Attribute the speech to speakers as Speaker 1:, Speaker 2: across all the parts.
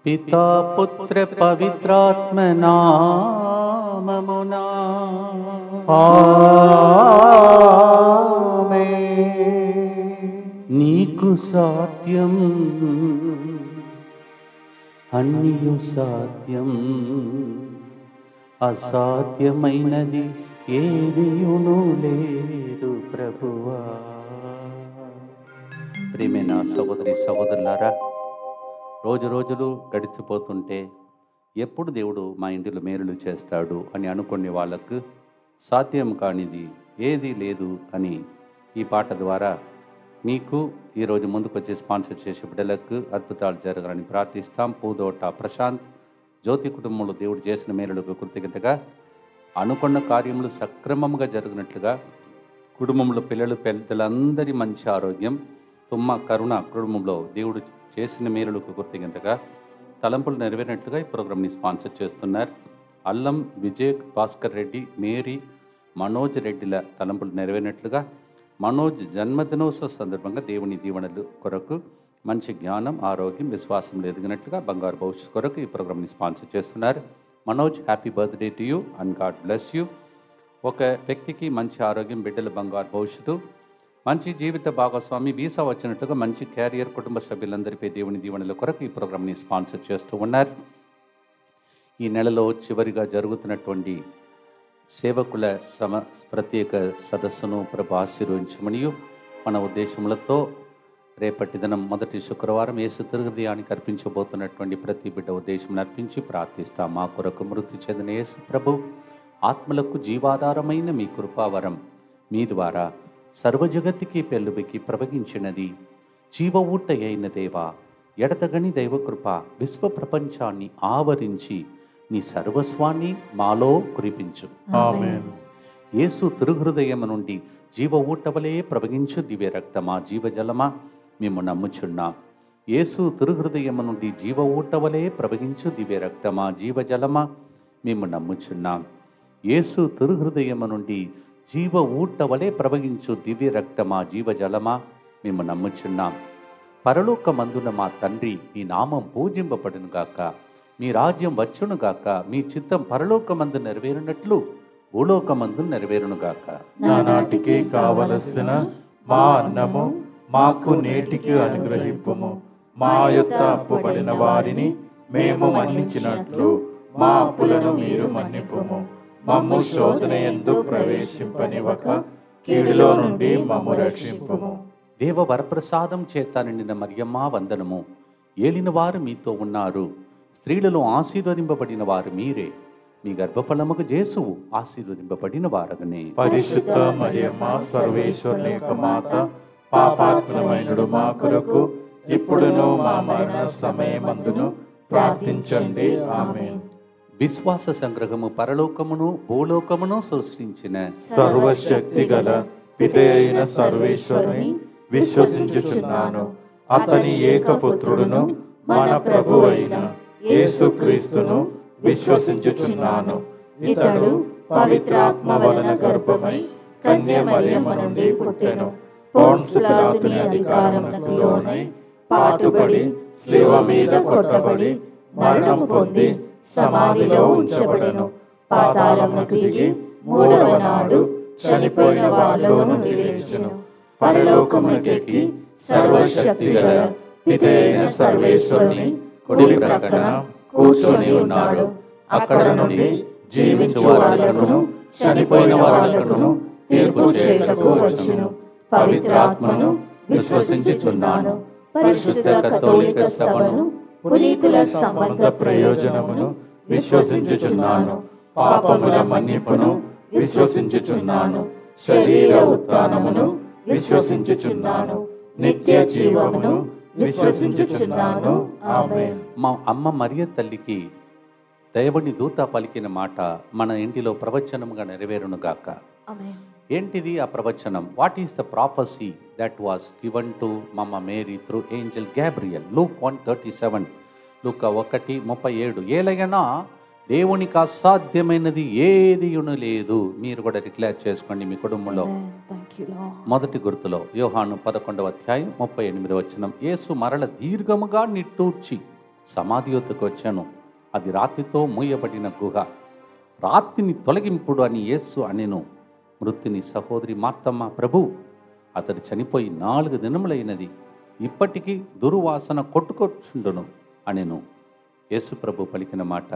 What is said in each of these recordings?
Speaker 1: పితా పుత్ర పవిత్రాత్మ నామమునా నీకు సాధ్యం అన్నియు సాధ్యం అసాధ్యమైనది ఏదియును లేదు ప్రభువా ప్రేమైన సహోదరి సహోదరులారా రోజు రోజులు గడిచిపోతుంటే ఎప్పుడు దేవుడు మా ఇంటిలో మేలులు చేస్తాడు అని అనుకునే వాళ్ళకు సాధ్యం కానిది ఏది లేదు అని ఈ పాట ద్వారా మీకు ఈరోజు ముందుకు వచ్చి స్పాన్సర్ చేసే బిడ్డలకు అద్భుతాలు జరగాలని ప్రార్థిస్తాం పూదోట ప్రశాంత్ జ్యోతి కుటుంబంలో దేవుడు చేసిన మేలులకు కృతజ్ఞతగా అనుకున్న కార్యములు సక్రమంగా జరిగినట్లుగా కుటుంబంలో పిల్లలు పెద్దలందరి మంచి ఆరోగ్యం తుమ్మ కరుణ కుటుంబంలో దేవుడు చేసిన మేలులకు కృతజ్ఞతగా తలంపులు నెరవేరినట్లుగా ఈ ప్రోగ్రామ్ని స్పాన్సర్ చేస్తున్నారు అల్లం విజయ్ భాస్కర్ రెడ్డి మేరీ మనోజ్ రెడ్డిల తలంపులు నెరవేరినట్లుగా మనోజ్ జన్మదినోత్సవ సందర్భంగా దేవుని దీవెనలు కొరకు మంచి జ్ఞానం ఆరోగ్యం విశ్వాసం ఎదిగినట్లుగా బంగారు భవిష్యత్తు కొరకు ఈ ప్రోగ్రామ్ని స్పాన్సర్ చేస్తున్నారు Manoj happy birthday to you and God bless you ఒక వ్యక్తికి మంచి ఆరోగ్యం బిడ్డల బంగారు భవిష్యత్తు మంచి జీవిత భాగస్వామి వీసా వచ్చినట్టుగా మంచి క్యారియర్ కుటుంబ సభ్యులందరిపై దేవుని దీవెనల కొరకు ఈ ప్రోగ్రామ్ని స్పాన్సర్ చేస్తూ ఉన్నారు ఈ నెలలో చివరిగా జరుగుతున్నటువంటి సేవకుల సమ ప్రత్యేక సదస్సును ప్రభు ఆశీర్వదించమనియు మన ఉద్దేశములతో రేపటి దినం మొదటి శుక్రవారం యేసు తిరుగుదయానికి అర్పించబోతున్నటువంటి ప్రతి బిడ్డ ఉద్దేశం అర్పించి ప్రార్థిస్తాం మా కొరకు మృతి చెందిన యేసు ప్రభు ఆత్మలకు జీవాధారమైన మీ కృపావరం మీ ద్వారా సర్వజగత్తుకి పెళ్ళుబికి ప్రవగించినది జీవ ఊట అయిన దేవా ఎడతగని దైవకృప విశ్వ ప్రపంచాన్ని ఆవరించి నీ సర్వస్వాన్ని మాలో కురిపించు
Speaker 2: ఆమేన్
Speaker 1: యేసు తిరుహృదయము నుండి జీవ ఊటవలే ప్రవగించు దివ్య రక్తమా జీవజలమా మేము నమ్ముచున్నాం యేసు తిరుహృదయము నుండి జీవ ఊటవలే ప్రవగించు దివ్య రక్తమా జీవజలమా మేము నమ్ముచున్నాం యేసు తిరుహృదయము నుండి జీవ ఊటవలే ప్రవగించు దివ్య రక్తమా జీవజలమా మేము నమ్ముచున్నాం పరలోకమందున మా తండ్రి మీ నామం పూజింపబడును గాక మీ రాజ్యం వచ్చును గాక మీ చిత్తం పరలోకమందు నెరవేరునట్లు భూలోకమందు నెరవేరును గాక
Speaker 2: నానాటికి కావలసిన మా అన్నము మాకు నేటికి అనుగ్రహింపుము మా యొక్క అప్పుబడిన వారిని మేము మన్నించినట్లు మా అప్పులను మీరు మన్నిపుము మమ్ము శోధన ఎందు ప్రవేశింపనివ్వక కీడులో నుండి మమ్ము రక్షింపుము
Speaker 1: దేవ వరప్రసాదం చేత నిండిన మరియమ్మ వందనము ఏలిన వారు మీతో ఉన్నారు స్త్రీలలో ఆశీర్వదింపబడిన వారు మీరే మీ గర్భఫలముకు జేసువు ఆశీర్వదింపబడిన వారగనే
Speaker 2: పరిశుద్ధ మరియమ్మ సర్వేశ్వరుని యొక్క మాత పాపాత్మమైనడు మా కొరకు ఇప్పుడును మా మరణ సమయమందును ప్రార్థించండి ఆమె
Speaker 1: విశ్వాస సంగ్రహము పరలోకమును భూలోకమును సృష్టించిన
Speaker 2: సర్వశక్తి గల పితే అయిన సర్వేశ్వరుని విశ్వసించుచున్నాను అతని ఏకపుత్రుడును మన ప్రభు అయిన యేసుక్రీస్తును విశ్వసించుచున్నాను ఇతడు పవిత్రాత్మ వలన గర్భమై కన్య మరియమ్మ నుండి పుట్టెను పోన్స్ పిలాతుని అధికారమునకు లోనై పాటుపడి శివ మీద కొట్టబడి మరణం పొంది సమాధిలో ఉంచబడను పాతాళమునకు దిగి మూడవ నాడు చనిపోయిన వారిలో నుండి లేచును పరలోకమునకెక్కి సర్వశక్తి గల పితే అయిన సర్వేశ్వరుని కుడి ప్రక్కన కూర్చొని ఉన్నాడు అక్కడ నుండి జీవించు వారులకును చనిపోయిన వారులకును తీర్పు చేయటకు వచ్చును పవిత్రాత్మను విశ్వసించుచున్నాను పరిశుద్ధ కథోలిక సభను పునీతుల సంబంధ ప్రయోజనమును విశ్వసించుచున్నాను పాపముల మన్నిపును విశ్వసించుచున్నాను శరీర ఉత్థానమును విశ్వసించుచున్నాను నిత్య జీవమును విశ్వసించుచున్నాను ఆమె
Speaker 1: మా అమ్మ మరియ తల్లికి దైవని దూత పలికిన మాట మన ఇంటిలో ప్రవచనముగా నెరవేరును గాక ఏంటిది ఆ ప్రవచనం what is the prophecy that was given to మమ్మ Mary through angel Gabriel Luke one thirty seven లూక ఒకటి ముప్పై ఏడు ఏలైనా దేవునికి అసాధ్యమైనది ఏదియును లేదు మీరు కూడా డిక్లేర్ చేసుకోండి మీ కుటుంబంలో
Speaker 3: Thank you, Lord.
Speaker 1: మొదటి గుర్తులో యోహాను పదకొండవ అధ్యాయం ముప్పై ఎనిమిది వచనం యేసు మరల దీర్ఘముగా నిట్టూర్చి సమాధి వద్దకు వచ్చాను అది రాతితో మూయబడిన గుహ రాతిని తొలగింపుడు అని యేస్సు అనెను మృత్యుని సహోదరి మార్తమ్మ ప్రభు అతడు చనిపోయి నాలుగు దినములైనది ఇప్పటికీ దుర్వాసన కొట్టుకొచ్చుండును అనెను యేసు ప్రభు పలికిన మాట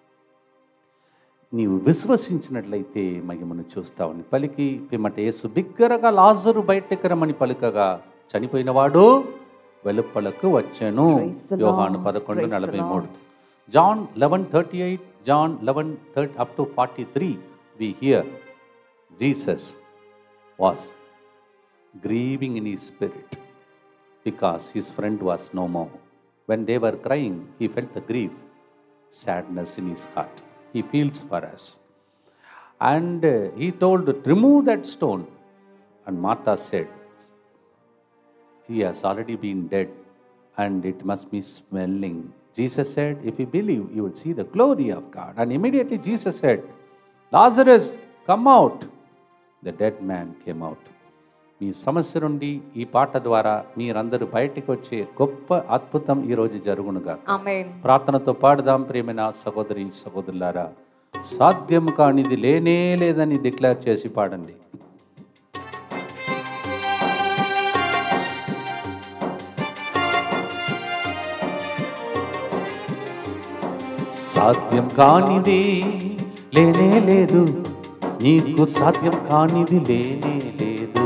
Speaker 1: నీవు విశ్వసించినట్లయితే మహిమను చూస్తావని పలికి పిమ్మట యేసు బిగ్గరగా లాజరు బయటకు రమ్మని పలుకగా చనిపోయినవాడు వెలుపలకు వచ్చాను
Speaker 3: Praise the
Speaker 1: యోహాను
Speaker 3: Lord.
Speaker 1: పదకొండు
Speaker 3: Praise the
Speaker 1: నలభై మూడు
Speaker 3: Lord.
Speaker 1: John eleven thirty eight John eleven thirty up to forty three we hear Jesus was grieving in his spirit because his friend was no more. When they were crying, he felt the grief, sadness in his heart. He feels for us. And uh, he told, Remove that stone. And Martha said, He has already been dead and it must be smelling. Jesus said, If you believe, you will see the glory of God. And immediately Jesus said, Lazarus, come out. The dead man came out. మీ సమస్య నుండి ఈ పాట ద్వారా మీరందరూ బయటికి వచ్చే గొప్ప అద్భుతం ఈరోజు జరుగునుగా
Speaker 3: Amen.
Speaker 1: ప్రార్థనతో పాడుదాం ప్రేమైన సహోదరి సహోదరులారా సాధ్యం కానిది లేనే లేదని డిక్లేర్ చేసి పాడండి సాధ్యం కానిది లేనే లేదు నీకు సాధ్యం కానిది లేనే లేదు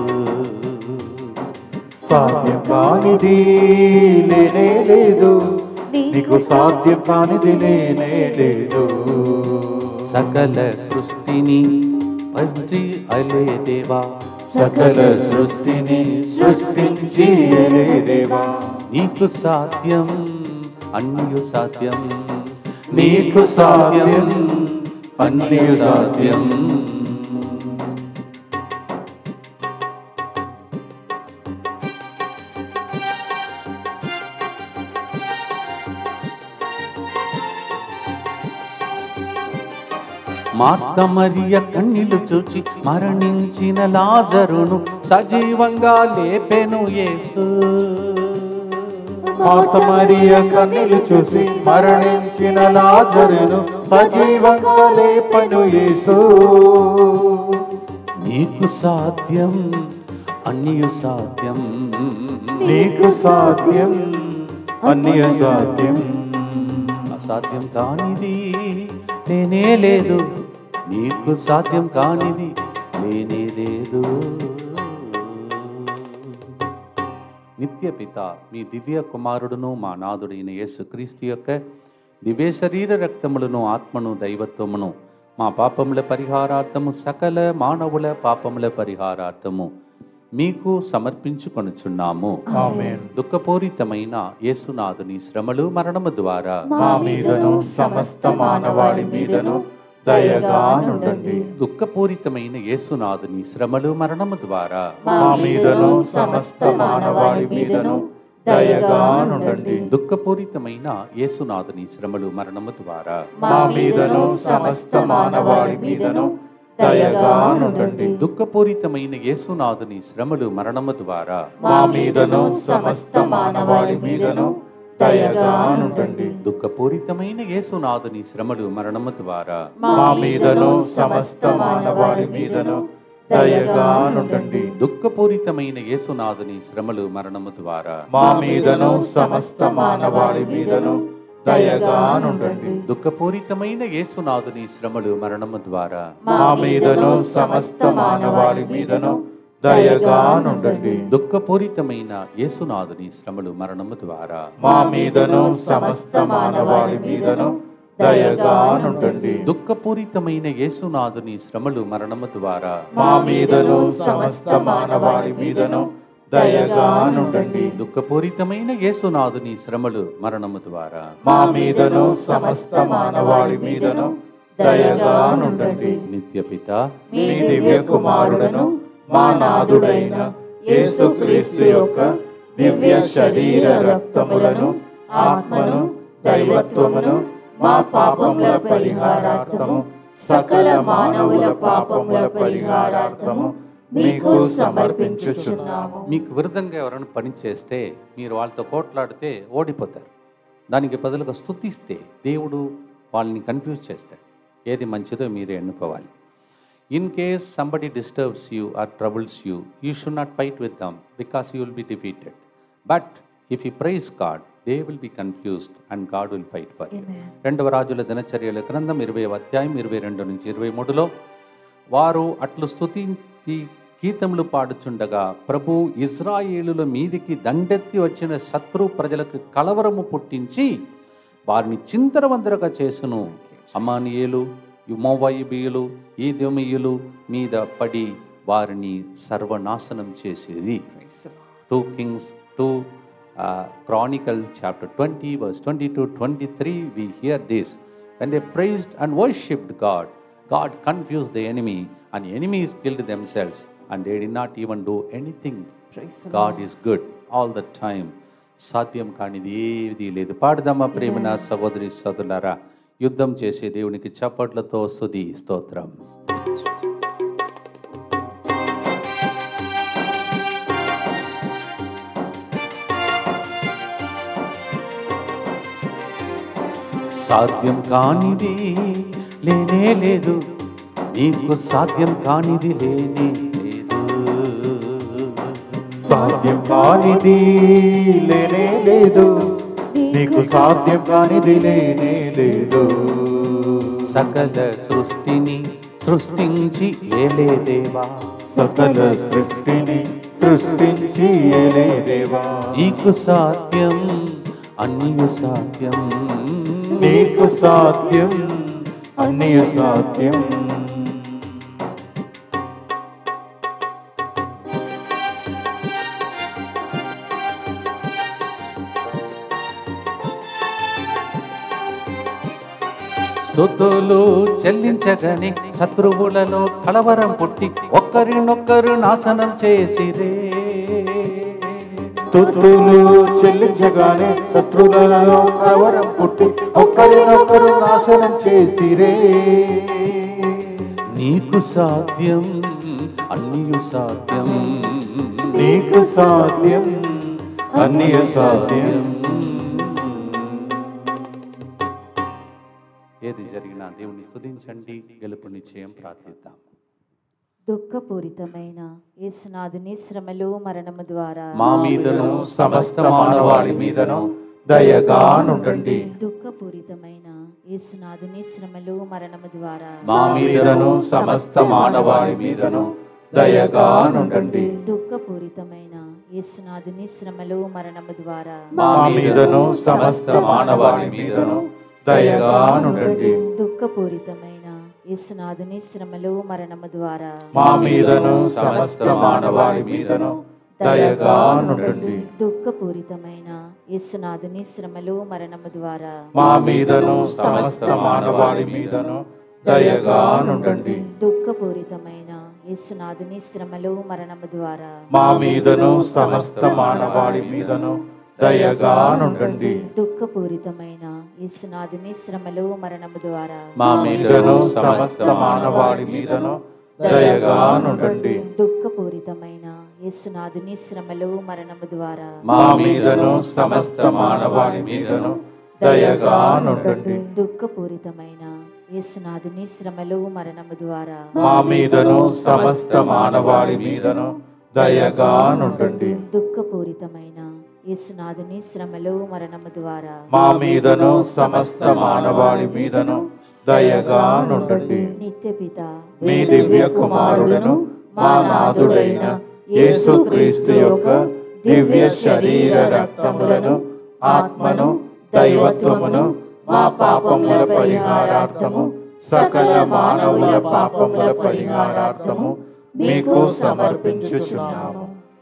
Speaker 2: సాధ్యం కానిది లేనే లేదు నీకు సాధ్యం కానిది లేనే లేదు
Speaker 1: సకల సృష్టిని పంచి అలే దేవా
Speaker 2: సకల సృష్టిని సృష్టించి ఎలే దేవా
Speaker 1: నీకు సాధ్యం అన్యు సాధ్యం
Speaker 2: నీకు సాధ్యం అన్ని సాధ్యం
Speaker 1: మార్త మరియ కన్నీళ్లు చూచి మరణించిన లాజరును సజీవంగా లేపెను యేసు
Speaker 2: మాత మరియ కన్నులు చూసి మరణించిన లాజరును సజీవంగా లేపను యేసు
Speaker 1: నీకు సాధ్యం అన్యు సాధ్యం
Speaker 2: నీకు సాధ్యం అన్ని సాధ్యం
Speaker 1: అసాధ్యం కానిది లేనే లేదు నీకు సాధ్యం కానిది లేనే లేదు నిత్య పిత మీ దివ్య కుమారుడును మా నాథుడైన యేసుక్రీస్తు యొక్క దివ్య శరీర రక్తములను ఆత్మను దైవత్వమును మా పాపముల పరిహారార్థము సకల మానవుల పాపముల పరిహారార్థము మీకు సమర్పించుకొనుచున్నాము
Speaker 2: ఆమేన్
Speaker 1: దుఃఖపూరితమైన యేసునాథుని శ్రమలు మరణము ద్వారా
Speaker 2: మా మీదను సమస్త మానవాళి మీదను దయగా నుండండి
Speaker 1: దుఃఖపూరితమైన యేసునాథుని శ్రమలు మరణము ద్వారా
Speaker 2: మా మీదను సమస్త మానవాళి మీదను దయగా నుండండి
Speaker 1: దుఃఖపూరితమైన యేసునాథుని శ్రమలు మరణము ద్వారా
Speaker 2: మా మీదను సమస్త మానవాళి మీదను దయగా నుండండి
Speaker 1: దుఃఖపూరితమైన యేసునాథుని శ్రమలు మరణము ద్వారా
Speaker 2: మా మీదను సమస్త మానవాళి మీదను దయగా నుండండి
Speaker 1: దుఃఖపూరితమైన యేసునాథుని శ్రమలు మరణము ద్వారా
Speaker 2: మా మీదను సమస్త మానవాళి మీదను దయగా నుండండి
Speaker 1: దుఃఖపూరితమైన యేసునాథుని శ్రమలు మరణము ద్వారా
Speaker 2: మా మీదను సమస్త మానవాళి మీదను దయగా నుండండి
Speaker 1: దుఃఖపూరితమైన యేసునాథుని శ్రమలు మరణము ద్వారా
Speaker 2: మా మీదను సమస్త మానవాళి మీదను దయగా నుండండి
Speaker 1: దుఃఖపూరితమైన యేసునాథుని శ్రమలు మరణము ద్వారా
Speaker 2: మా మీదను సమస్త మానవాళి మీదను దయగా నుండండి
Speaker 1: దుఃఖపూరితమైన యేసునాథుని శ్రమలు మరణము ద్వారా
Speaker 2: మా మీదను సమస్త మానవాళి మీదను దయగా నుండండి
Speaker 1: దుఃఖపూరితమైన యేసునాథుని శ్రమలు మరణము ద్వారా
Speaker 2: మా మీదను సమస్త మానవాళి మీదను దయగా నుండండి
Speaker 1: నిత్య పిత
Speaker 2: మీ దివ్య కుమారుడను మా నాథుడైన యేసుక్రీస్తు యొక్క దివ్య శరీర రక్తములను ఆత్మను దైవత్వమును మా పాపముల పరిహారార్థము సకల మానవుల పాపముల పరిహారార్థము మీకు సమర్పించుచున్నాము
Speaker 1: మీకు విరుద్ధంగా ఎవరైనా పని చేస్తే మీరు వాళ్ళతో కోట్లాడితే ఓడిపోతారు దానికి బదులుగా స్తుతిస్తే దేవుడు వాళ్ళని కన్ఫ్యూజ్ చేస్తాడు ఏది మంచిదో మీరే ఎన్నుకోవాలి in case somebody disturbs you or troubles you you should not fight with them because you will be defeated but if you praise God they will be confused and God will fight for you
Speaker 3: Amen.
Speaker 1: రెండవ రాజుల దినచర్యల గ్రంథం ఇరవై అధ్యాయం ఇరవై రెండు నుంచి ఇరవై మూడులో వారు అట్లు స్తుతించి గీతములు పాడుచుండగా ప్రభు ఇజ్రాయేలుల మీదికి దండెత్తి వచ్చిన శత్రు ప్రజలకు కలవరము పుట్టించి వారిని చింతరవందరగా చేసును అమానియేలు యుమోవైబియులు ఈదొమియులు మీద పడి వారిని సర్వనాశనం చేసిరి two Kings two Chronicle chapter twenty verse twenty two twenty three we hear this when they praised and worshipped God God confuse the enemy and enemies killed themselves and they did not even do anything God is good all the time సాధ్యం కానిది ఏది లేదు పాడదామా ప్రేమన సహోదరి సోదరులారా యుద్ధం చేసే దేవునికి చప్పట్లతో స్తుతి స్తోత్రం సాధ్యం కానిది లేనే లేదు నీకు సాధ్యం కానిది లేనే లేదు
Speaker 2: సాధ్యం కానిది లేనే లేదు నీకు సాధ్యం కానిది లేనే లేదు
Speaker 1: సకల సృష్టిని సృష్టించి ఏలే దేవా
Speaker 2: సకల సృష్టిని సృష్టించి ఏలే దేవా
Speaker 1: నీకు సాధ్యం అన్నియు సాధ్యం
Speaker 2: నీకు సాధ్యం అన్ని సాధ్యం
Speaker 1: స్థుతులు చెల్లించగని శత్రువులలో కలవరం పుట్టి ఒక్కరినొక్కరు నాశనం చేసిరే
Speaker 2: స్థుతులు చెల్లించగానే శత్రువులలో కవరం పుట్టి ఒక్కరినొక్కరు నాశనం చేసిరే
Speaker 1: నీకు సాధ్యం అన్నియు సాధ్యం
Speaker 2: నీకు సాధ్యం అన్ని సాధ్యం
Speaker 1: ఏది జరిగినా దేవుని స్తుతించండి గెలుపు నిశ్చయం ప్రార్థిద్దాం
Speaker 3: దుఃఖపూరితమైన యేసునాథుని శ్రమలు మరణము ద్వారా
Speaker 1: మా మీదను
Speaker 2: సమస్త మానవాళి మీదను దయగా నుండండి
Speaker 3: దుఃఖపూరితమైన యేసునాథుని శ్రమలు మరణము ద్వారా
Speaker 1: మా
Speaker 2: మీదను సమస్త మానవాళి మీదను దయగా నుండండి
Speaker 3: దుఃఖపూరితమైన యేసునాథుని శ్రమలు మరణము ద్వారా
Speaker 2: మా మీదను సమస్త మానవాళి మీదను దయగా నుండండి
Speaker 3: దుఃఖపూరితమైన యేసునాథుని శ్రమలు మరణము ద్వారా
Speaker 2: మా మీదను సమస్త మానవాళి మీదను దయగా నుండండి
Speaker 3: దుఃఖపూరితమైన యేసునాథుని శ్రమలు మరణము ద్వారా
Speaker 2: మా మీదను సమస్త మానవాళి మీదను దయగా నుండండి
Speaker 3: దుఃఖపూరితమైన యేసునాథుని శ్రమలు మరణము ద్వారా
Speaker 2: మా మీదను సమస్త మానవాళి మీదను దయగా నుండండి
Speaker 3: దుఃఖపూరితమైన యేసునాథుని శ్రమలు మరణము ద్వారా
Speaker 1: మా
Speaker 2: మీదను సమస్త మానవాళి మీదను దయగా నుండండి
Speaker 3: దుఃఖపూరితమైన యేసునాథుని శ్రమలు మరణము ద్వారా
Speaker 2: మా మీదను సమస్త మానవాళి మీదను దయగా నుండండి
Speaker 3: దుఃఖపూరితమైన యేసునాథుని శ్రమలు మరణము ద్వారా
Speaker 2: మా మీదను సమస్త మానవాళి మీదను దయగా నుండండి
Speaker 3: దుఃఖపూరితమైన యేసునాథుని శ్రమలు మరణము ద్వారా
Speaker 2: మా మీదను సమస్త మానవాళి మీదను దయగా నుండండి
Speaker 3: నిత్య పిత
Speaker 2: మీ దివ్య కుమారులను మా నాథుడైన యేసుక్రీస్తు యొక్క దివ్య శరీర రక్తములను ఆత్మను దైవత్వమును మా పాపముల పరిహారార్థము సకల మానవుల పాపముల పరిహారార్థము మీకు సమర్పించుచున్నాము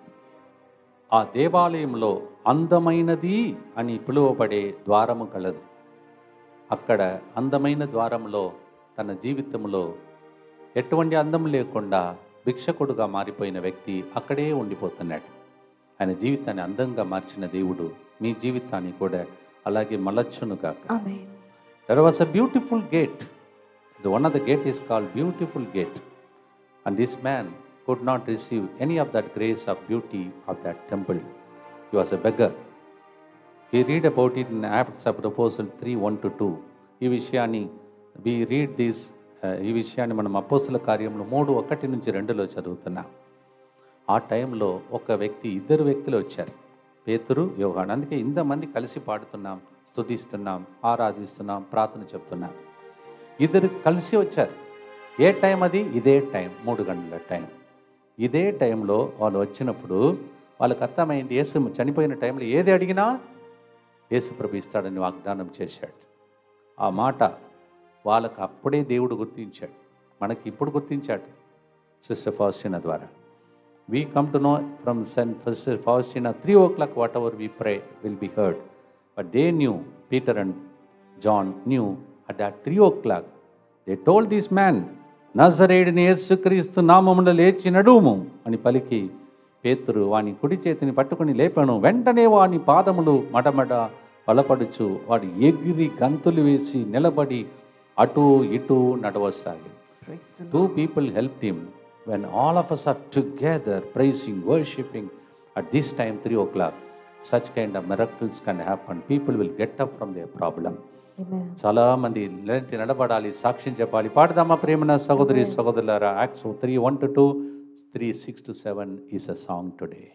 Speaker 1: ఆ దేవాలయంలో అందమైనది అని పిలువబడే ద్వారము కలదు అక్కడ అందమైన ద్వారంలో తన జీవితంలో ఎటువంటి అందం లేకుండా భిక్షకుడుగా మారిపోయిన వ్యక్తి అక్కడే ఉండిపోతున్నాడు ఆయన జీవితాన్ని అందంగా మార్చిన దేవుడు మీ జీవితాన్ని కూడా అలాగే మలచ్చును కాక
Speaker 3: amen
Speaker 1: There was a beautiful gate. The one of the gate is called beautiful gate. And this man could not receive any of that grace of beauty of that temple. He was a beggar. We read about it in Acts of proposal three one two two ఈ విషయాన్ని we read this ఈ విషయాన్ని మనం అపోస్తుల కార్యంలో మూడు ఒకటి నుంచి రెండులో చదువుతున్నాం ఆ టైంలో ఒక వ్యక్తి ఇద్దరు వ్యక్తులు వచ్చారు పేతురు యోహాన్ అందుకే ఇంతమంది కలిసి పాడుతున్నాం స్తుతిస్తున్నాం ఆరాధిస్తున్నాం ప్రార్థన చెప్తున్నాం ఇద్దరు కలిసి వచ్చారు ఏ టైం అది ఇదే టైం మూడు గంటల టైం ఇదే టైంలో వాళ్ళు వచ్చినప్పుడు వాళ్ళకి అర్థమైంది యేసు చనిపోయిన టైంలో ఏది అడిగినా యేసు ప్రభు ఇస్తాడని వాగ్దానం చేశాడు ఆ మాట వాళ్ళకు అప్పుడే దేవుడు గుర్తించాడు మనకి ఇప్పుడు గుర్తించాడు సిస్టర్ ఫాస్టినా ద్వారా we come to know from saint sister Faustina three o'clock whatever we pray will be heard but they knew Peter and John knew at that three o'clock they told this man నజరేడిని యేసుక్రీస్తు నామమున లేచి నడుము అని పలికి పేతురు వాని కుడి చేతిని పట్టుకుని లేపాను వెంటనే వాని పాదములు మడమడ బలపడుచు వాడు ఎగిరి గంతులు వేసి నిలబడి అటు ఇటు నడవసాగి two people help him when all of us are together praising worshipping at this time three o'clock such kind of miracles can happen people will get up from the problem చాలా మంది ఇలాంటి నడబడాలి సాక్ష్యం చెప్పాలి పాడదామా ప్రేమన సహోదరి సహోదరులారా Acts three one two two three six two seven is a song today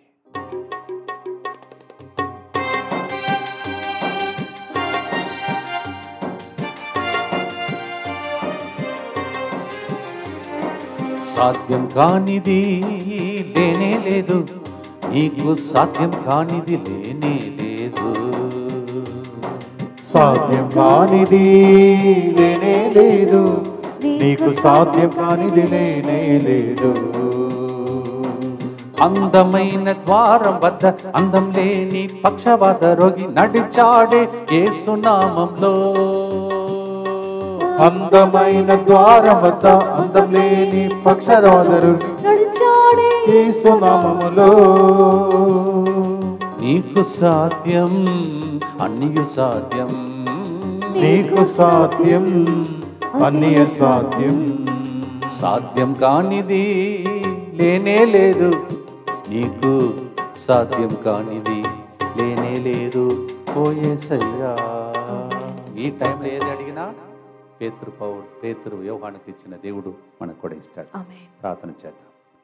Speaker 1: సాధ్యం కానిది లేనే లేదు నీకు సాధ్యం కానిది లేనే లేదు
Speaker 2: సాధ్యం కానిది లేనే లేదు నీకు సాధ్యం కానిది లేనే లేదు
Speaker 1: అందమైన ద్వారం వద్ద అందం లేని పక్షవాత రోగి నడిచాడే ఏసునామంలో
Speaker 2: అందమైన ద్వారం వద్ద అందం లేని పక్షరాదరు
Speaker 3: నడిచాడే
Speaker 2: నామములో
Speaker 1: నీకు సాధ్యం అన్నియు సాధ్యం
Speaker 2: నీకు సాధ్యం అన్ని సాధ్యం
Speaker 1: సాధ్యం కానిది లేనే లేదు నీకు సాధ్యం కానిది లేనే లేదు పోయేసయ్యా ఈ టైంలో ఏది అడిగినా పేతురు పౌరు పేతురు వ్యవహానికి ఇచ్చిన దేవుడు మనకు కూడా ఇస్తాడు ప్రార్థన చేద్దాం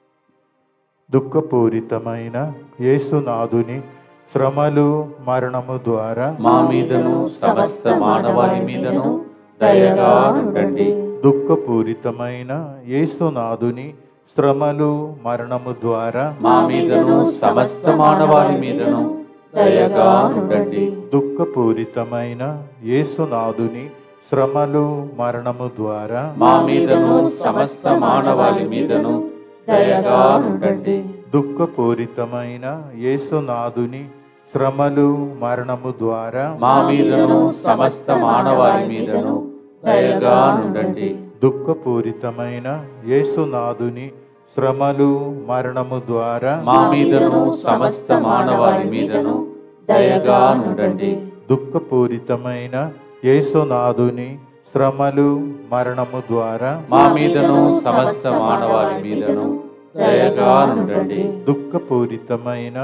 Speaker 2: దుఃఖపూరితమైన యేసునాథుని శ్రమలు మరణము ద్వారా
Speaker 1: మా మీదను సమస్త మానవాళి మీదను దయగా ఉండండి
Speaker 2: దుఃఖపూరితమైన యేసునాథుని శ్రమలు మరణము ద్వారా
Speaker 1: మా మీదను సమస్త మానవాళి మీదను దయగా ఉండండి
Speaker 2: దుఃఖపూరితమైన యేసునాథుని శ్రమలు మరణము ద్వారా
Speaker 1: మా మీదను సమస్త మానవాళి మీదను దయగా ఉండండి
Speaker 2: దుఃఖపూరితమైన యేసునాథుని శ్రమలు మరణము ద్వారా
Speaker 1: మా మీదను సమస్త మానవాళి మీదను దయగా ఉండండి
Speaker 2: దుఃఖపూరితమైన యేసునాథుని శ్రమలు మరణము ద్వారా
Speaker 1: మా మీదను సమస్త మానవాళి మీదను దయగా ఉండండి
Speaker 2: దుఃఖపూరితమైన యేసునాథుని శ్రమలు మరణము ద్వారా
Speaker 1: మా మీదను సమస్త మానవాళి మీదను దయగా ఉండండి
Speaker 2: దుఃఖపూరితమైన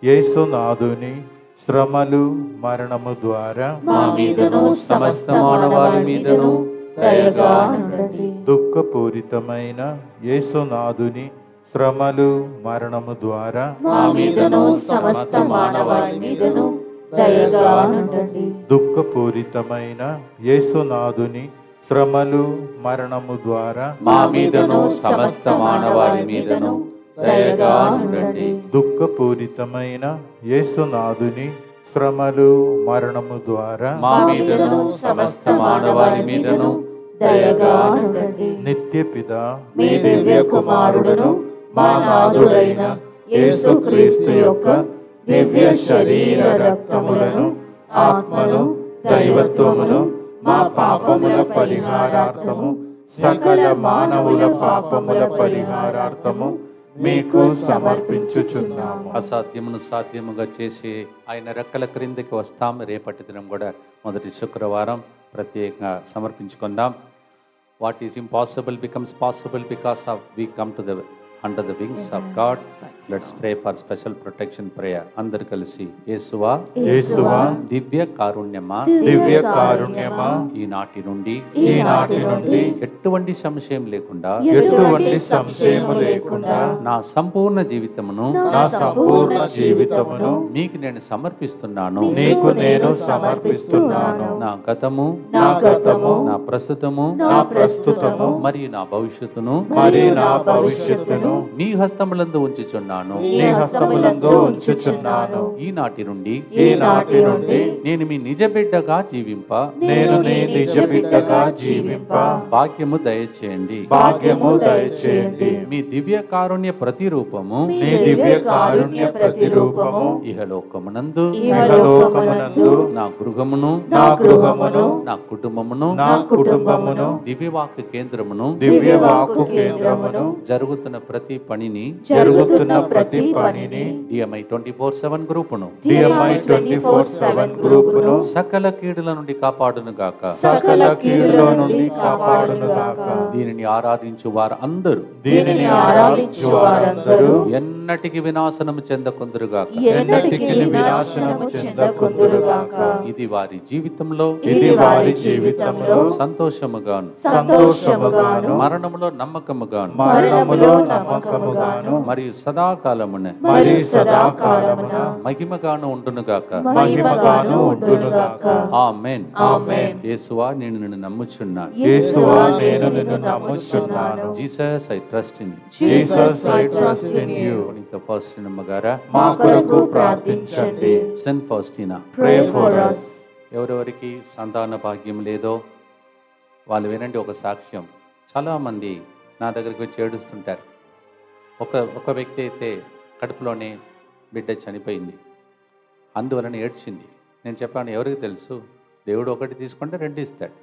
Speaker 2: యేసునాథుని శ్రమలు మరణము ద్వారా
Speaker 1: మా మీదను సమస్త మానవాళి మీదను దయగా ఉండండి
Speaker 2: దుఃఖపూరితమైన యేసునాథుని శ్రమలు మరణము ద్వారా
Speaker 1: మా మీదను సమస్త మానవాళి మీదను దయగా ఉండండి
Speaker 2: దుఃఖపూరితమైన యేసునాథుని శ్రమలు మరణము ద్వారా
Speaker 1: మా మీదను సమస్త మానవాళి మీదను దయగా ఉండండి
Speaker 2: దుఃఖపూరితమైన యేసునాథుని శ్రమలు మరణము ద్వారా
Speaker 1: మా మీదను సమస్త మానవాళి మీదను దయగా ఉండండి
Speaker 2: నిత్య పిత
Speaker 4: మీ దివ్య కుమారుడును మా నాథుడైన యేసుక్రీస్తు యొక్క దివ్య శరీర రక్తములను ఆత్మను దైవత్వమును మా పాపముల పరిహారార్థము సకల మానవుల పాపముల పరిహారార్థము మీకు సమర్పించుచున్నాము
Speaker 1: అసాధ్యమును సాధ్యముగా చేసి ఆయన రెక్కల క్రిందకి వస్తాం రేపటి దినం కూడా మొదటి శుక్రవారం ప్రత్యేకంగా సమర్పించుకుందాం what is impossible becomes possible because of we come to the under the wings of God let's pray for special protection prayer అందరు కలిసి యేసువా
Speaker 2: యేసువా
Speaker 1: దివ్య కారుణ్యమా
Speaker 2: దివ్య కారుణ్యమా
Speaker 1: ఈనాటి నుండి
Speaker 2: ఈనాటి నుండి
Speaker 1: ఎటువంటి సంశయం లేకుండా
Speaker 2: ఎటువంటి సంశయము లేకుండా
Speaker 1: నా సంపూర్ణ జీవితమును
Speaker 2: నా సంపూర్ణ జీవితమును
Speaker 1: మీకు నేను సమర్పిస్తున్నాను
Speaker 2: నీకు నేను సమర్పిస్తున్నాను
Speaker 1: నా గతము
Speaker 2: నా గతము
Speaker 1: నా ప్రస్తుతము
Speaker 2: నా ప్రస్తుతము
Speaker 1: మరియు నా భవిష్యత్తును
Speaker 2: మరి నా భవిష్యత్తును
Speaker 1: మీ హస్తములందు ఉంచుచున్నాను
Speaker 2: నీ హస్తములందు ఉంచుచున్నాను
Speaker 1: ఈనాటి నుండి
Speaker 2: ఈనాటి నుండి
Speaker 1: నేను మీ నిజ బిడ్డగా జీవింప
Speaker 2: నేను నీ నిజ బిడ్డగా జీవింప
Speaker 1: భాగ్యము దయచేయండి
Speaker 2: భాగ్యము దయచేయండి
Speaker 1: మీ దివ్య కారుణ్య ప్రతిరూపము
Speaker 2: నీ దివ్య కారుణ్య ప్రతిరూపము
Speaker 1: ఇహలోకమునందు
Speaker 2: ఇహలోకమునందు
Speaker 1: నా గృహమును
Speaker 2: నా గృహమును
Speaker 1: నా కుటుంబమును
Speaker 2: నా కుటుంబమును
Speaker 1: దివ్యవాక్య కేంద్రమును
Speaker 2: దివ్య వాక్కు కేంద్రమును
Speaker 1: జరుగుతున్న ప్రతి పనిని
Speaker 2: జరుగుతున్న ప్రతి పనిని
Speaker 1: డిఎంఐ ట్వంటీ ఫోర్ సెవెన్ గ్రూపును
Speaker 2: డిఎంఐ ట్వంటీ ఫోర్ సెవెన్ గ్రూపును
Speaker 1: సకల కీడుల నుండి కాపాడును గాక
Speaker 2: సకల కీడులో నుండి కాపాడును గాక
Speaker 1: దీనిని ఆరాధించు వారు అందరూ
Speaker 2: దీనిని ఆరాధించు వారందరూ
Speaker 1: ఎన్నటికి వినాశనము చెందకుందురుగాక
Speaker 2: ఎన్నటికి వినాశనము చెందకుందురుగాక
Speaker 1: ఇది వారి జీవితంలో
Speaker 2: ఇది వారి జీవితంలో
Speaker 1: సంతోషముగాను
Speaker 2: సంతోషముగాను
Speaker 1: మరణములో నమ్మకముగాను
Speaker 2: మరణములో నమ్మకముగాను
Speaker 1: మరియు సదాకాలమున
Speaker 2: మరి సదాకాలమున
Speaker 1: మహిమగాను ఉండునుగాక
Speaker 2: మహిమగాను ఉండునుగాక
Speaker 1: ఆమెన్
Speaker 2: ఆమేన్.
Speaker 1: యేసువా నేను నిన్ను నమ్ముచున్నాను
Speaker 2: యేసువా నేను నిన్ను నమ్ముచున్నాను
Speaker 1: Jesus I trust in
Speaker 2: Jesus I trust in you
Speaker 1: పునీత ఫాస్టిన్ అమ్మగారా
Speaker 2: మా కొరకు ప్రార్థించండి
Speaker 1: సెన్ ఫాస్టినా
Speaker 2: ప్రే ఫర్ us
Speaker 1: ఎవరెవరికి సంతాన భాగ్యం లేదో వాళ్ళు వినండి ఒక సాక్ష్యం చాలామంది నా దగ్గరికి వచ్చి ఏడుస్తుంటారు ఒక ఒక వ్యక్తి అయితే కడుపులోనే బిడ్డ చనిపోయింది అందువలన ఏడ్చింది నేను చెప్పాను ఎవరికి తెలుసు దేవుడు ఒకటి తీసుకుంటే రెండు ఇస్తాడు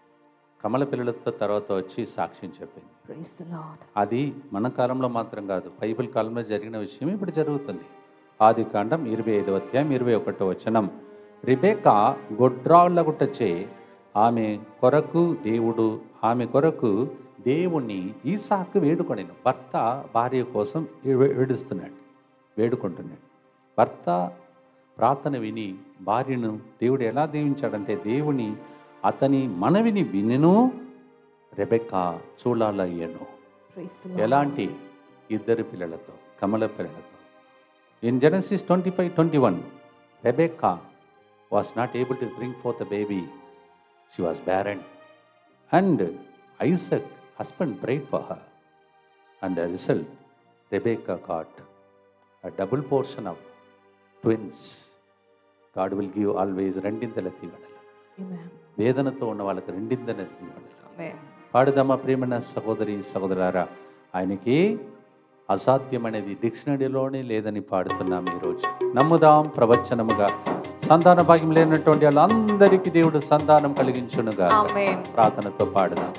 Speaker 1: కమల పిల్లలతో తర్వాత వచ్చి సాక్ష్యం చెప్పింది
Speaker 4: Praise the Lord.
Speaker 1: అది మన కాలంలో మాత్రం కాదు బైబిల్ కాలంలో జరిగిన విషయం ఇప్పుడు జరుగుతుంది ఆది కాండం ఇరవై ఐదవ అధ్యాయం ఇరవై ఒకటో వచనం రిబేకా గొడ్రాళ్ళగుటచే ఆమె కొరకు దేవుడు ఆమె కొరకు దేవుణ్ణి ఈసాకు వేడుకొనెను భర్త భార్య కోసం ఏ- ఏడుస్తున్నాడు వేడుకుంటున్నాడు భర్త ప్రార్థన విని భార్యను దేవుడు ఎలా దీవించాడంటే దేవుని అతని మనవిని వినెను రెబెక్కా చూడాలయ్యను
Speaker 4: Praise the Lord.
Speaker 1: ఎలాంటి ఇద్దరు పిల్లలతో కమల పిల్లలతో in Genesis twenty five twenty one Rebecca was not able to bring forth the baby she was barren and Isaac husband prayed for her and result Rebecca got a double portion of twins God will give always రెండింతల దీవెనలు
Speaker 4: Amen.
Speaker 1: వేదనతో ఉన్న వాళ్ళకి రెండింతల దీవెనలు
Speaker 4: Amen.
Speaker 1: పాడుదమ్మ ప్రేమన సహోదరి సహోదరారా ఆయనకి అసాధ్యం అనేది డిక్షనరీలోనే లేదని పాడుతున్నాం ఈరోజు నమ్ముదాం ప్రవచనముగా సంతాన భాగ్యం లేనటువంటి వాళ్ళందరికీ దేవుడు సంతానం కలిగించునుగా
Speaker 4: Amen.
Speaker 1: ప్రార్థనతో పాడుదాం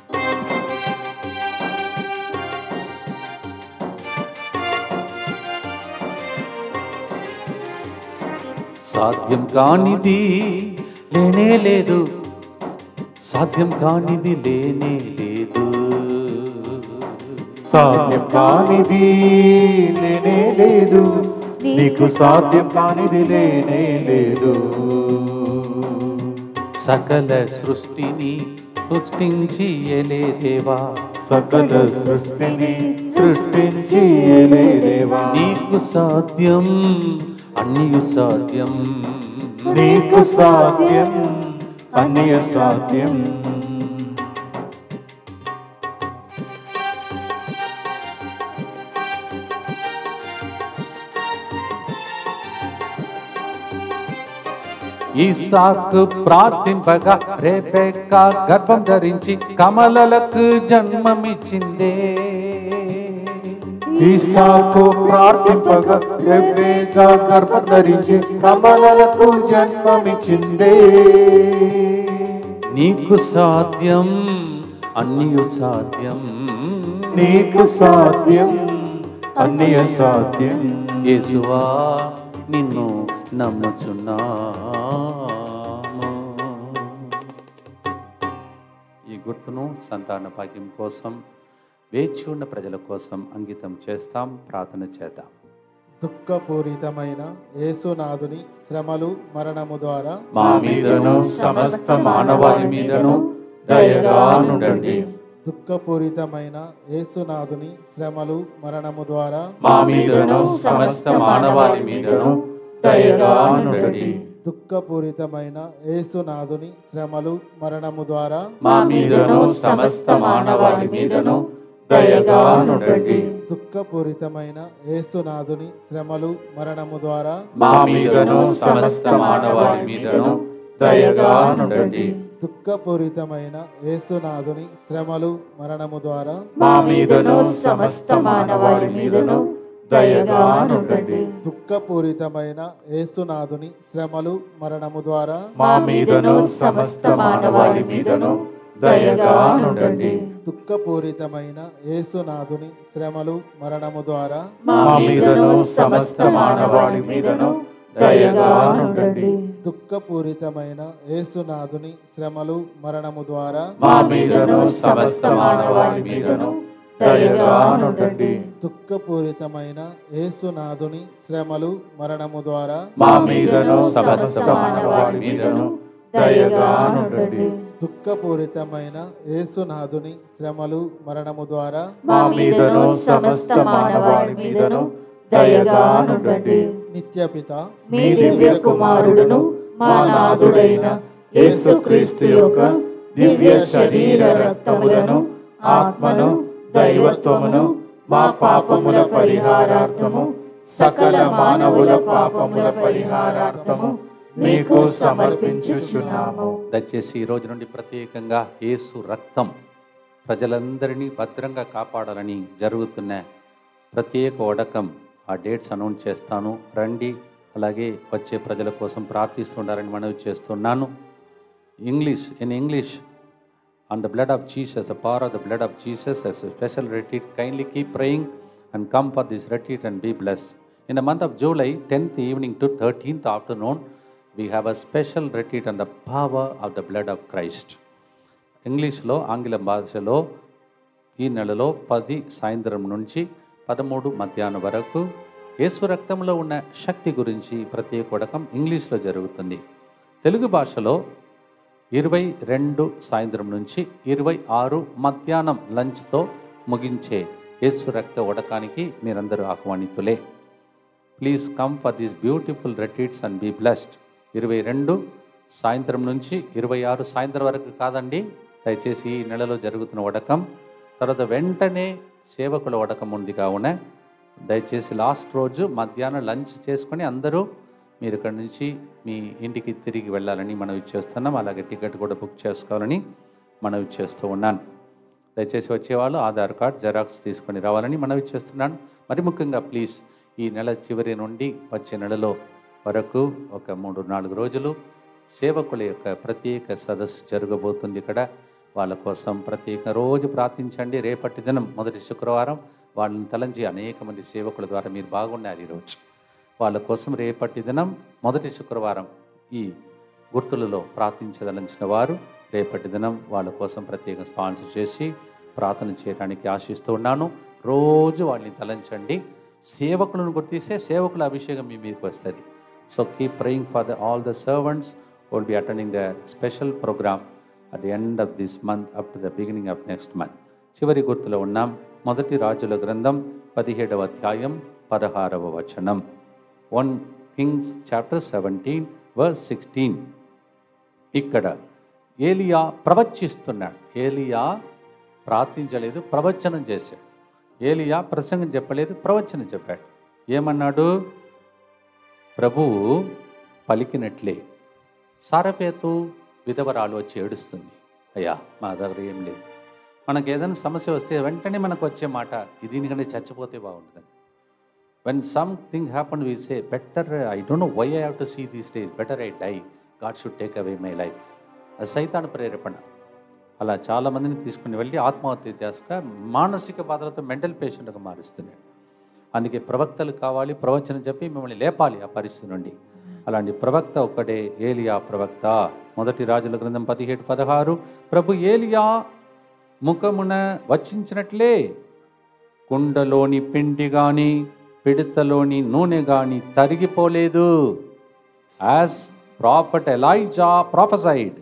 Speaker 1: సాధ్యం కానిది లేనే లేదు సాధ్యం కానిది లేనే లేదు
Speaker 2: సాధ్యం కానిది లేనే లేదు నీకు సాధ్యం కానిది లేనే లేదు
Speaker 1: సకల సృష్టిని సృష్టించి ఎలే దేవా
Speaker 2: సకల సృష్టిని సృష్టించి ఏలే దేవా
Speaker 1: నీకు సాధ్యం అన్నియు సాధ్యం
Speaker 2: నీకు సాధ్యం అన్య సాధ్యం
Speaker 1: ఈసాకు ప్రార్థింపగా రేపెక్క గర్భం ధరించి కమలలకు జన్మమిచ్చిందే
Speaker 2: ఈసాకు ప్రార్థింపగా రెబ్బేగా గర్భం ధరించి కమలలకు జన్మమిచ్చిందే
Speaker 1: నీకు సాధ్యం అన్నియు సాధ్యం
Speaker 2: నీకు సాధ్యం అన్య సాధ్యం
Speaker 1: యేసువా నిన్ను నమ్ముచున్నాము ఈ గుర్తును సంతాన భాగ్యం కోసం వేచి ఉన్న ప్రజల కోసం అంకితం చేస్తాం ప్రార్థన చేద్దాం
Speaker 2: దుఃఖపూరితమైన యేసునాథుని శ్రమలు మరణము ద్వారా
Speaker 1: మా మీదను సమస్త మానవాళి మీదను దయగా నుండండి
Speaker 2: దుఃఖపూరితమైన యేసునాథుని శ్రమలు మరణము ద్వారా
Speaker 1: మా మీదను సమస్త మానవాళి మీదను దయగా నుండండి
Speaker 2: దుఃఖపూరితమైన యేసునాథుని శ్రమలు మరణము ద్వారా
Speaker 1: మా మీదను సమస్త మానవాళి మీదను దయగా నుండండి
Speaker 2: దుఃఖపూరితమైన యేసునాథుని శ్రమలు మరణము ద్వారా
Speaker 1: మా మీదను సమస్త మానవాళి మీదను దయగా నుండండి
Speaker 2: దుఃఖపూరితమైన యేసునాథుని శ్రమలు మరణము ద్వారా
Speaker 1: మా మీదను సమస్త మానవాళి మీదను దయగా నుండండి
Speaker 2: దుఃఖపూరితమైన యేసునాథుని శ్రమలు మరణము ద్వారా
Speaker 1: మా మీదను సమస్త మానవాళి మీదను దయగా నుండండి
Speaker 2: దుఃఖపూరితమైన యేసునాథుని శ్రమలు మరణము ద్వారా
Speaker 1: మా మీదను సమస్త మానవాళి మీదను దయగా నుండండి
Speaker 2: దుఃఖపూరితమైన యేసునాథుని శ్రమలు మరణము ద్వారా
Speaker 1: మా మీదను సమస్త మానవాళి మీదను దయగా నుండండి
Speaker 2: దుఃఖపూరితమైన యేసునాథుని శ్రమలు మరణము ద్వారా
Speaker 1: మా మీదను సమస్త మానవాళి మీదను దయగా నుండండి
Speaker 2: దుఃఖపూరితమైన యేసునాథుని శ్రమలు మరణము ద్వారా
Speaker 1: మా మీదను సమస్త మానవాళి మీదను దయగా నుండండి
Speaker 2: నిత్యపిత
Speaker 3: మీ దివ్య కుమారుడును మా నాథుడైన యేసుక్రీస్తు యొక్క దివ్య శరీర రక్తములను ఆత్మను దైవత్వమును మా పాపముల పరిహారార్థము సకల మానవుల పాపముల పరిహారార్థము మీకు సమర్పించుచున్నాము
Speaker 1: దయచేసి ఈ రోజు నుండి ప్రత్యేకంగా యేసు రక్తం ప్రజలందరినీ భద్రంగా కాపాడాలని జరుగుతున్న ప్రత్యేక వడకం ఆ డేట్స్ అనౌన్స్ చేస్తాను రండి అలాగే వచ్చే ప్రజల కోసం ప్రార్థిస్తుండాలని మనవి చేస్తున్నాను English in English on the blood of Jesus, the power of the blood of Jesus as a special retreat. Kindly keep praying and come for this retreat and be blessed. In the month of July, 10th evening to 13th afternoon, we have a special retreat on the power of the blood of Christ. ఇంగ్లీష్లో ఆంగ్ల భాషలో ఈ నెలలో పది సాయంత్రం నుంచి పదమూడు మధ్యాహ్నం వరకు యేసు రక్తంలో ఉన్న శక్తి గురించి ప్రత్యేక ఉడకం ఇంగ్లీష్లో జరుగుతుంది తెలుగు భాషలో ఇరవై రెండు సాయంత్రం నుంచి ఇరవై ఆరు మధ్యాహ్నం లంచ్తో ముగించే యేసు రక్త ఉడకానికి మీరందరూ ఆహ్వానితులే please come for these beautiful retreats and be blessed ఇరవై రెండు సాయంత్రం నుంచి ఇరవై ఆరు సాయంత్రం వరకు కాదండి దయచేసి ఈ నెలలో జరుగుతున్న ఉడకం తర్వాత వెంటనే సేవకుల ఉడకం ఉంది కావున దయచేసి లాస్ట్ రోజు మధ్యాహ్నం లంచ్ చేసుకొని అందరూ మీరు ఇక్కడ నుంచి మీ ఇంటికి తిరిగి వెళ్ళాలని మనవి చేస్తున్నాం అలాగే టికెట్ కూడా బుక్ చేసుకోవాలని మనవి చేస్తూ ఉన్నాను దయచేసి వచ్చేవాళ్ళు ఆధార్ కార్డ్ జెరాక్స్ తీసుకొని రావాలని మనవి చేస్తున్నాను మరి ముఖ్యంగా ప్లీజ్ ఈ నెల చివరి నుండి వచ్చే నెలలో వరకు ఒక మూడు నాలుగు రోజులు సేవకుల యొక్క ప్రత్యేక సదస్సు జరగబోతుంది ఇక్కడ వాళ్ళ కోసం ప్రత్యేక రోజు ప్రార్థించండి రేపటి దినం మొదటి శుక్రవారం వాళ్ళని తలంచి అనేక మంది సేవకుల ద్వారా మీరు బాగున్నారు ఈరోజు వాళ్ళ కోసం రేపటి దినం మొదటి శుక్రవారం ఈ గుర్తులలో ప్రార్థించదలించిన వారు రేపటి దినం వాళ్ళ కోసం ప్రత్యేక స్పాన్సర్ చేసి ప్రార్థన చేయడానికి ఆశిస్తూ ఉన్నాను రోజు వాళ్ళని తలంచండి సేవకులను గుర్తిస్తే సేవకుల అభిషేకం మీ మీదకి వస్తుంది so keep praying for the all the servants will be attending the special programme at the end of this month up to the beginning of next month చివరి గుర్తులో ఉన్నాం మొదటి రాజుల గ్రంథం పదిహేడవ అధ్యాయం పదహారవ వచనం one Kings chapter seventeen verse sixteen ఇక్కడ ఏలియా ప్రవచిస్తున్నాడు ఏలియా ప్రార్థించలేదు ప్రవచనం చేశాడు ఏలియా ప్రసంగం చెప్పలేదు ప్రవచనం చెప్పాడు ఏమన్నాడు ప్రభువు పలికినట్లే సారపేతు విధవరాలు వచ్చి ఏడుస్తుంది అయ్యా మా దగ్గర ఏం లేదు మనకు ఏదైనా సమస్య వస్తే వెంటనే మనకు వచ్చే మాట ఇది దీనికంటే చచ్చిపోతే బాగుంటుంది when something happen we say better I don't know why I have to see these days better I die God should take away my life అది సైతాన్ ప్రేరేపణ అలా చాలామందిని తీసుకుని వెళ్ళి ఆత్మహత్య చేస్తా మానసిక బాధలతో మెంటల్ పేషెంట్గా మారుస్తున్నాడు అందుకే ప్రవక్తలు కావాలి ప్రవచనం చెప్పి మిమ్మల్ని లేపాలి ఆ పరిస్థితి నుండి అలాంటి ప్రవక్త ఒక్కడే ఏలియా ప్రవక్త మొదటి రాజుల గ్రంథం పదిహేడు పదహారు ప్రభు ఏలియా ముఖమున వచ్చించినట్లే కుండలోని పిండి గాని పిడతలోని నూనె గాని తరిగిపోలేదు as prophet Elijah prophesied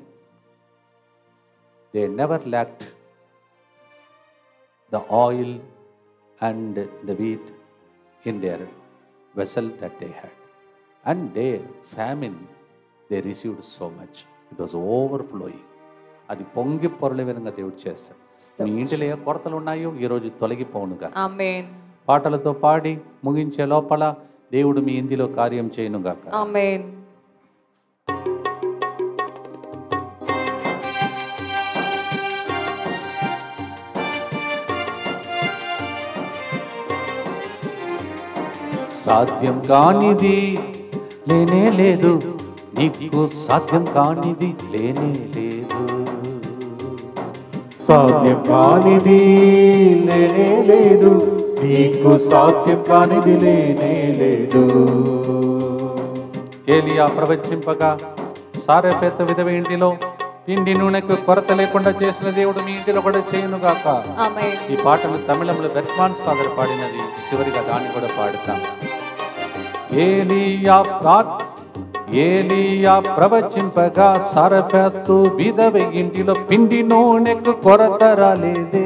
Speaker 1: they never lacked the oil and the wheat in their vessel that they had and they famine they received so much it was overflowing అది పొంగి పొరల విధంగా దేవుడు చేస్తాడు మీ ఇంటిలో ఏ కొరతలు ఉన్నాయో ఈరోజు తొలగిపోనుగా
Speaker 4: Amen.
Speaker 1: పాటలతో పాడి ముగించే లోపల దేవుడు మీ ఇంటిలో కార్యం చేయనుగాక
Speaker 4: Amen.
Speaker 1: సాధ్యం కానిది లేనే లేదు నీకు సాధ్యం కానిది లేనే లేదు
Speaker 3: సాధ్యం కానిది లేనే లేదు నీకు సాధ్యం కానిది లేనే లేదు
Speaker 1: ఏలియా ప్రవచింపగా సారెపేత విధవ ఇంటిలో పిండి నూనెకు కొరత లేకుండా చేసిన దేవుడు మీ ఇంటిలో కూడా చేయనుగాక
Speaker 4: Amen.
Speaker 1: ఈ పాటను తమిళంలో బెర్మాన్స్ ఫాదర్ పాడినది చివరిగా దాన్ని కూడా పాడుతాం ఏలియా ప్రా- ఏలియా ప్రవచింపగా సరపెత్తు విధవ ఇంటిలో పిండి నూనెకు కొరత రాలేదే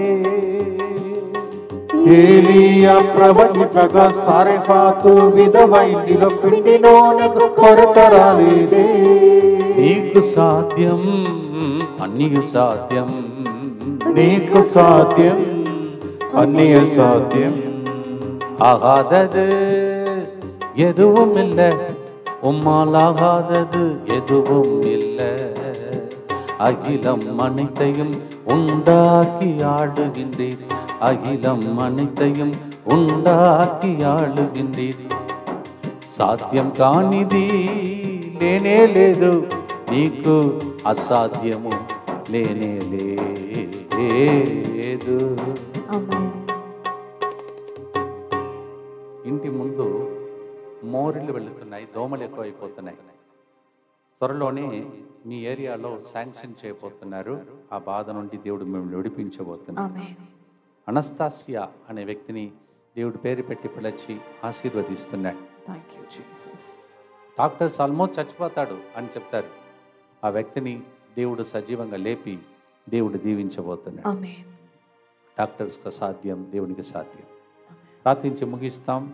Speaker 3: ఏలియా ప్రవచింపగా సారెపాతు విధవైందిలో పిండి నూనెకు కొరత రాలేదే
Speaker 1: నీకు సాధ్యం అన్నియు సాధ్యం
Speaker 3: నీకు సాధ్యం అన్నీ సాధ్యం
Speaker 1: ஆகாதது எதுவும் இல்லை உம்மால் ஆகாதது எதுவும் இல்லை அகிலம் அனைத்தையும் உண்டாக்கி ஆடுகின்றீர் அகிலம் அனைத்தையும் உண்டாக்கி ఆడుగిండీర్ సాధ్యం కానిది లేనే లేదు నీకు అసాధ్యము లేనే లేదు
Speaker 4: Amen.
Speaker 1: ఇంటి ముందు మోరిళ్ళు వెళుతున్నాయి దోమలు ఎక్కువైపోతున్నాయి త్వరలోనే మీ ఏరియాలో శాంక్షన్ చేయబోతున్నారు ఆ బాధ నుండి దేవుడు మిమ్మల్ని విడిపించబోతున్నారు
Speaker 4: Amen.
Speaker 1: అనస్తాసియా అనే వ్యక్తిని దేవుడు పేరు పెట్టి పిలిచి ఆశీర్వదిస్తున్నాడు
Speaker 4: Thank you, Jesus.
Speaker 1: Doctors almost చచ్చిపోతాడు అని చెప్తారు ఆ వ్యక్తిని దేవుడు సజీవంగా లేపి దేవుడు దీవించబోతున్నాడు
Speaker 4: Amen.
Speaker 1: డాక్టర్స్కి సాధ్యం దేవునికి సాధ్యం
Speaker 4: Amen.
Speaker 1: ప్రార్థించి ముగిస్తాం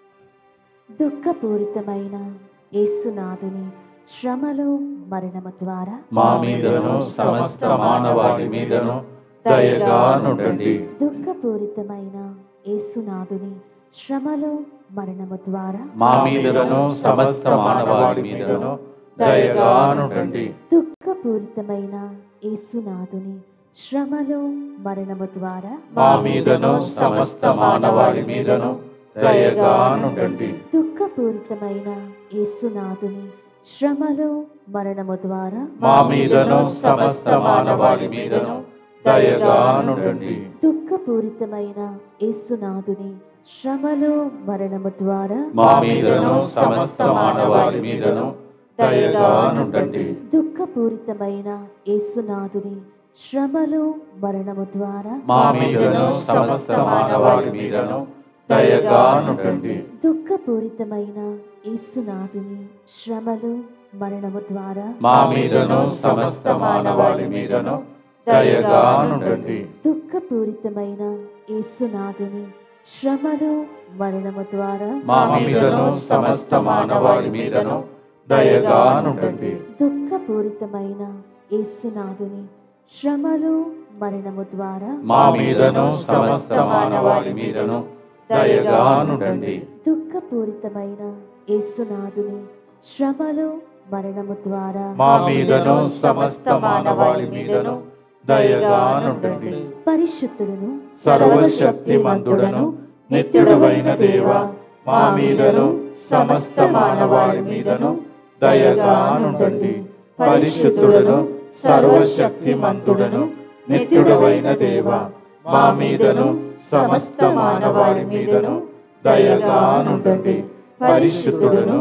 Speaker 5: దుఃఖపూరితమైన యేసునాథుని శ్రమలు మరణము ద్వారా
Speaker 3: మా మీదను సమస్త మానవాళి మీదను దయగా నుండండి
Speaker 5: దుఃఖపూరితమైన యేసునాథుని శ్రమలు మరణము ద్వారా
Speaker 1: మా మీదను సమస్త మానవాళి మీదను
Speaker 3: దయగా నుండండి
Speaker 5: దుఃఖపూరితమైన యేసునాథుని శ్రమలు మరణము ద్వారా
Speaker 3: మా మీదను సమస్త మానవాళి మీదను దయగా నుండండి
Speaker 5: దుఃఖపూరితమైన యేసునాథుని శ్రమలు మరణము ద్వారా
Speaker 3: మా మీదను సమస్త మానవాళి మీదను దయగా నుండండి
Speaker 5: దుఃఖపూరితమైన యేసునాథుని శ్రమలు మరణము ద్వారా
Speaker 3: మా మీదను సమస్త మానవాళి మీదను దయగా నుండండి
Speaker 5: దుఃఖపూరితమైన యేసునాథుని శ్రమలు మరణము ద్వారా
Speaker 3: మా మీదను సమస్త మానవాళి మీదను దయగా నుండండి
Speaker 5: దుఃఖపూరితమైన యేసునాథుని శ్రమలు మరణము ద్వారా
Speaker 3: మా మీదను సమస్త మానవాళి మీదను దయగా నుండండి
Speaker 5: దుఃఖపూరితమైన యేసునాథుని శ్రమలు మరణము ద్వారా
Speaker 3: మా మీదను సమస్త మానవాళి మీదను దయగా నుండండి
Speaker 5: దుఃఖపూరితమైన యేసునాథుని శ్రమలు మరణము ద్వారా
Speaker 3: మా మీదను సమస్త మానవాళి మీదను దయగా నుండండి
Speaker 5: దుఃఖపూరితమైన యేసునాథుని శ్రమలు మరణము ద్వారా
Speaker 3: మా మీదను సమస్త మానవాళి మీదను దయగా నుండండి
Speaker 5: పరిశుద్ధుడును
Speaker 3: సర్వశక్తిమంతుడను నిత్యుడవైన దేవ మా మీదను సమస్త మానవాళి మీదను దయగా నుండండి పరిశుద్ధుడను సర్వశక్తిమంతుడను నిత్యుడవైన దేవ మా మీదను సమస్త మానవాళి మీదను దయగా నుండండి పరిశుద్ధుడను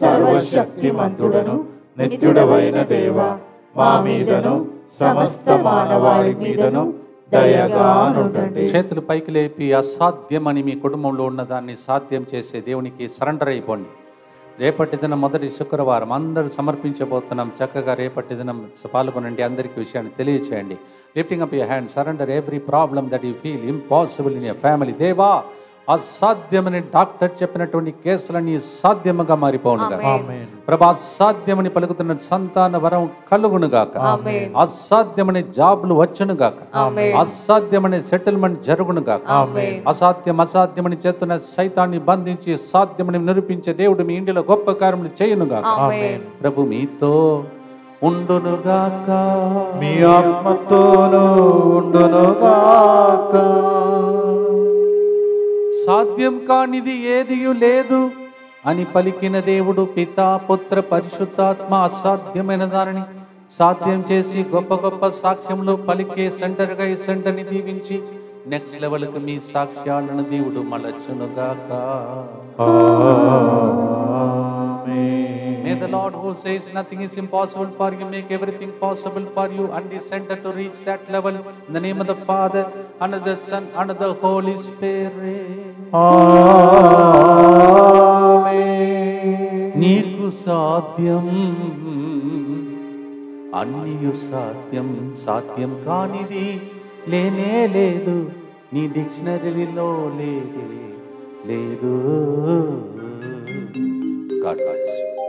Speaker 3: సర్వశక్తిమంతుడను నిత్యుడవైన దేవ మా మీదను సమస్త మానవాళి మీదను దయగా నుండండి
Speaker 1: చేతులు పైకి లేపి అసాధ్యమని మీ కుటుంబంలో ఉన్నదాన్ని సాధ్యం చేసే దేవునికి సరెండర్ అయిపోండి రేపటి దినం మొదటి శుక్రవారం అందరూ సమర్పించబోతున్నాం చక్కగా రేపటి దినం పాల్గొనండి అందరికీ విషయాన్ని తెలియచేయండి lifting up your hand surrender every problem that you feel impossible in your family దేవా అసాధ్యమని డాక్టర్ చెప్పినటువంటి కేసులన్నీ సాధ్యముగా మారిపోనుగా
Speaker 3: ఆమేన్
Speaker 1: ప్రభా అసాధ్యమని పలుకుతున్న సంతాన వరం కలుగునుగాక
Speaker 4: ఆమేన్
Speaker 1: అసాధ్యమని జాబ్లు వచ్చునుగాక
Speaker 4: ఆమేన్
Speaker 1: అసాధ్యమని సెటిల్మెంట్ జరుగునుగాక
Speaker 4: ఆమేన్
Speaker 1: అసాధ్యం అసాధ్యమని చేస్తున్న సైతాన్ని బంధించి సాధ్యమని నిరూపించే దేవుడు మీ ఇంటిలో గొప్ప కార్యములు చేయునుగాక
Speaker 4: ఆమేన్
Speaker 1: ప్రభు మీతో ఉండునుగాక
Speaker 3: మీ ఆత్మతోనూ ఉండునుగాక
Speaker 1: సాధ్యం కానిది ఏది లేదు అని పలికిన దేవుడు పిత పుత్ర పరిశుద్ధాత్మ అసాధ్యమైన దానిని సాధ్యం చేసి గొప్ప గొప్ప సాక్ష్యంలో పలికే సెంటర్గా ఈ సెంటర్ని దీవించి నెక్స్ట్ లెవెల్కి మీ సాక్ష్యాలను దేవుడు మలచునుగాక May the Lord who says nothing is impossible for you make everything possible for you and the center to reach that level in the name of the Father and of the Son and of the Holy Spirit. నీకు సాధ్యం అన్నియు సాధ్యం సాధ్యం కానిది లేనే లేదు నీ డిక్షనరీలో లేదే లేదు గాడ్ బ్లెస్ యు